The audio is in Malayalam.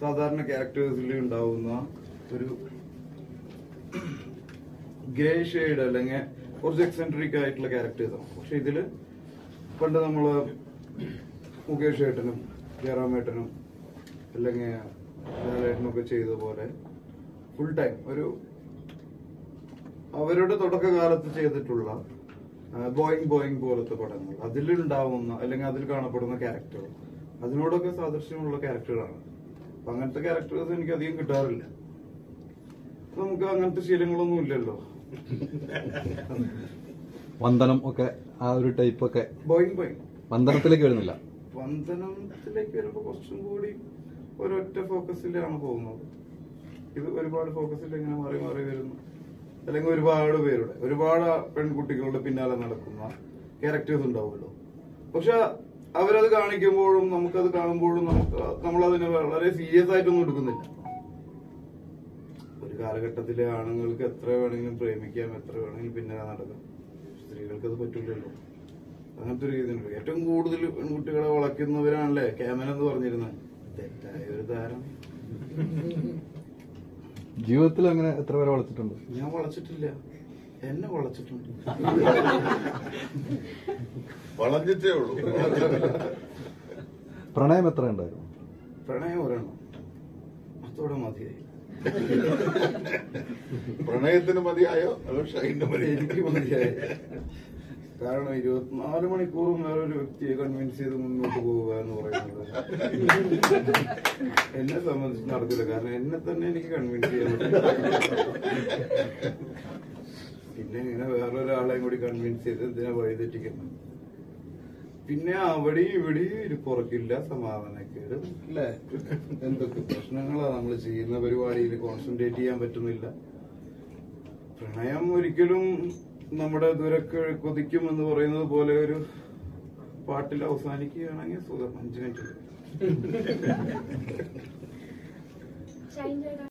സാധാരണ ക്യാരക്ടേഴ്സിൽ ഉണ്ടാവുന്ന ഒരു ഗ്രേ ഷെയ്ഡ് അല്ലെങ്കിൽ കുറച്ച് എക്സെൻട്രിക് ആയിട്ടുള്ള ക്യാരക്ടേഴ്സാണ് പക്ഷെ ഇതില് പണ്ട് നമ്മള് മുകേഷ് ഏട്ടനും ജയറാമേട്ടനും അല്ലെങ്കിൽ ലാലേട്ടനൊക്കെ ചെയ്ത പോലെ ഫുൾ ടൈം ഒരു അവരുടെ തുടക്കകാലത്ത് ചെയ്തിട്ടുള്ള ബോയിങ് ബോയിങ് പോലത്തെ പടങ്ങൾ അതിലുണ്ടാവുന്ന അല്ലെങ്കിൽ അതിൽ കാണപ്പെടുന്ന ക്യാരക്ടർ അതിനോടൊക്കെ സാദൃശ്യമുള്ള ക്യാരക്ടറാണ് അപ്പൊ അങ്ങനത്തെ ക്യാരക്ടേഴ്സ് എനിക്ക് അധികം കിട്ടാറില്ല നമുക്ക് അങ്ങനത്തെ ശീലങ്ങളൊന്നും ഇല്ലല്ലോ വന്ദനം ഒക്കെ ആ ഒരു ടൈപ്പ് ഒക്കെ ബോയിങ് ബോയിങ് വന്ദനത്തിലേക്ക് വരുന്നില്ല വന്ദനത്തിലേക്ക് വരുമ്പോ കുറച്ചും കൂടി ഒരൊറ്റ ഫോക്കസിലാണ് പോകുന്നത് ഇത് ഒരുപാട് ഫോക്കസിൽ ഇങ്ങനെ മാറി മാറി വരുന്നു അല്ലെങ്കിൽ ഒരുപാട് പേരുടെ ഒരുപാട് പെൺകുട്ടികളുടെ പിന്നാലെ നടക്കുന്ന ക്യാരക്ടേഴ്സ് ഉണ്ടാവുമല്ലോ പക്ഷെ അവരത് കാണിക്കുമ്പോഴും നമുക്കത് കാണുമ്പോഴും നമുക്ക് നമ്മളതിനെ വളരെ സീരിയസ് ആയിട്ടൊന്നും എടുക്കുന്നില്ല ഒരു കാലഘട്ടത്തിലെ ആണുങ്ങൾക്ക് എത്ര വേണമെങ്കിലും പ്രേമിക്കാം എത്ര വേണമെങ്കിലും പിന്നാലെ നടക്കാം സ്ത്രീകൾക്ക് അത് പറ്റില്ലല്ലോ അങ്ങനത്തെ ഒരു രീതിയുണ്ട് ഏറ്റവും കൂടുതൽ പെൺകുട്ടികളെ വളയ്ക്കുന്നവരാണല്ലേ ക്യാമൻ എന്ന് പറഞ്ഞിരുന്നത് തെറ്റായ ഒരു താരം ജീവിതത്തിൽ അങ്ങനെ എത്ര പേരെ വളർത്തിട്ടുണ്ട് ഞാൻ വളച്ചിട്ടില്ല എന്നെ വളച്ചിട്ടുണ്ട് വളഞ്ഞിട്ടേ ഉള്ളൂ പ്രണയം എത്ര ഉണ്ടായിരുന്നു പ്രണയം ഒരെണ്ണം അതോടെ മതിയായി പ്രണയത്തിന് മതിയായോ അതോ ഷൈന്റെ മതിയായോ എനിക്ക് മതിയായി കാരണം ഇരുപത്തിനാല് മണിക്കൂറും വേറൊരു വ്യക്തിയെ കൺവിൻസ് ചെയ്ത് മുന്നോട്ട് പോവുക എന്ന് പറയുന്നത് എന്നെ സംബന്ധിച്ച് നടക്കില്ല കാരണം എന്നെ തന്നെ എനിക്ക് കൺവിൻസ് ചെയ്യാൻ പറ്റില്ല പിന്നെ ഇങ്ങനെ വേറൊരാളെയും കൂടി കൺവിൻസ് ചെയ്ത് എന്തിനാ വഴിതെറ്റിക്കുന്നത് പിന്നെ അവിടെയും ഇവിടെയും ഇരിപ്പുറക്കില്ല സമാധാനക്കേട് അല്ലേ എന്തൊക്കെ പ്രശ്നങ്ങളാ നമ്മൾ ചെയ്യുന്ന പരിപാടിയിൽ കോൺസെൻട്രേറ്റ് ചെയ്യാൻ പറ്റുന്നില്ല പ്രണയം ഒരിക്കലും നമ്മുടെ ദുരക്ക് കൊതിക്കും എന്ന് പറയുന്നത് പോലെ ഒരു പാട്ടിൽ അവസാനിക്കുകയാണെങ്കിൽ സുഖം അഞ്ചു മിനിറ്റ് ഷൈൻ